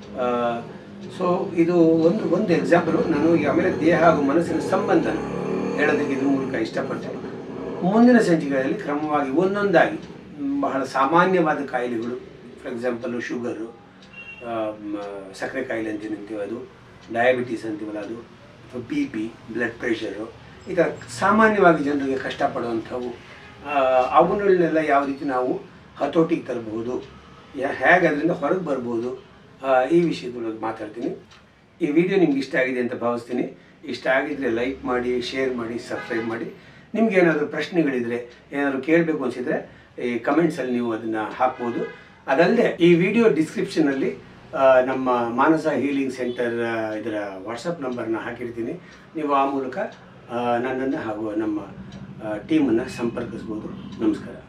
ಸೊ ಇದು ಒಂದು ಒಂದು ಎಕ್ಸಾಂಪಲು ನಾನು ಈಗ ಆಮೇಲೆ ದೇಹ ಹಾಗೂ ಮನಸ್ಸಿನ ಸಂಬಂಧ ಹೇಳೋದಕ್ಕೆ ಇದ್ರ ಮೂಲಕ ಇಷ್ಟಪಟ್ಟೆ ಮುಂದಿನ ಸಂಚಿಕೆಗಳಲ್ಲಿ ಕ್ರಮವಾಗಿ ಒಂದೊಂದಾಗಿ ಮ್, ಬಹಳ ಸಾಮಾನ್ಯವಾದ ಕಾಯಿಲೆಗಳು ಫಾರ್ ಎಕ್ಸಾಂಪಲು ಶುಗರು ಸಕ್ಕರೆ ಕಾಯಿಲೆ ಅಂತೀವಿ ಅಂತೀವಿ ಅದು ಡಯಾಬಿಟೀಸ್ ಅಂತೀವಲ್ಲ ಅದು ಬಿ ಪಿ ಬ್ಲಡ್ ಪ್ರೆಷರು ಈ ಥರ ಸಾಮಾನ್ಯವಾಗಿ ಜನರಿಗೆ ಕಷ್ಟಪಡುವಂಥವು ಆ, ಅವುಗಳನ್ನೆಲ್ಲ ಯಾವ ರೀತಿ ನಾವು ಹತೋಟಿಗೆ ತರಬಹುದು ಯಾ ಹೇಗೆ ಅದರಿಂದ ಹೊರಗೆ ಬರ್ಬೋದು ಆ, ಈ ವಿಷಯದ ಮಾತಾಡ್ತೀನಿ ಈ ವಿಡಿಯೋ ನಿಮ್ಗೆ ಇಷ್ಟ ಆಗಿದೆ ಅಂತ ಭಾವಿಸ್ತೀನಿ ಇಷ್ಟ ಆಗಿದ್ರೆ ಲೈಕ್ ಮಾಡಿ ಶೇರ್ ಮಾಡಿ ಸಬ್ಸ್ಕ್ರೈಬ್ ಮಾಡಿ ನಿಮ್ಗೆ ಏನಾದರೂ ಪ್ರಶ್ನೆಗಳಿದ್ರೆ ಏನಾದರೂ ಕೇಳಬೇಕು ಅನಿಸಿದರೆ ಈ ಕಮೆಂಟ್ಸಲ್ಲಿ ನೀವು ಅದನ್ನು ಹಾಕ್ಬೋದು ಅದಲ್ಲದೆ ಈ ವಿಡಿಯೋ ಡಿಸ್ಕ್ರಿಪ್ಷನಲ್ಲಿ ನಮ್ಮ ಮಾನಸ ಹೀಲಿಂಗ್ ಸೆಂಟರ್ ಇದರ ವಾಟ್ಸಪ್ ನಂಬರ್ನ ಹಾಕಿರ್ತೀನಿ ನೀವು ಆ ಮೂಲಕ ನನ್ನನ್ನು ಹಾಗೂ ನಮ್ಮ ಟೀಮನ್ನು ಸಂಪರ್ಕಿಸ್ಬೋದು ನಮಸ್ಕಾರ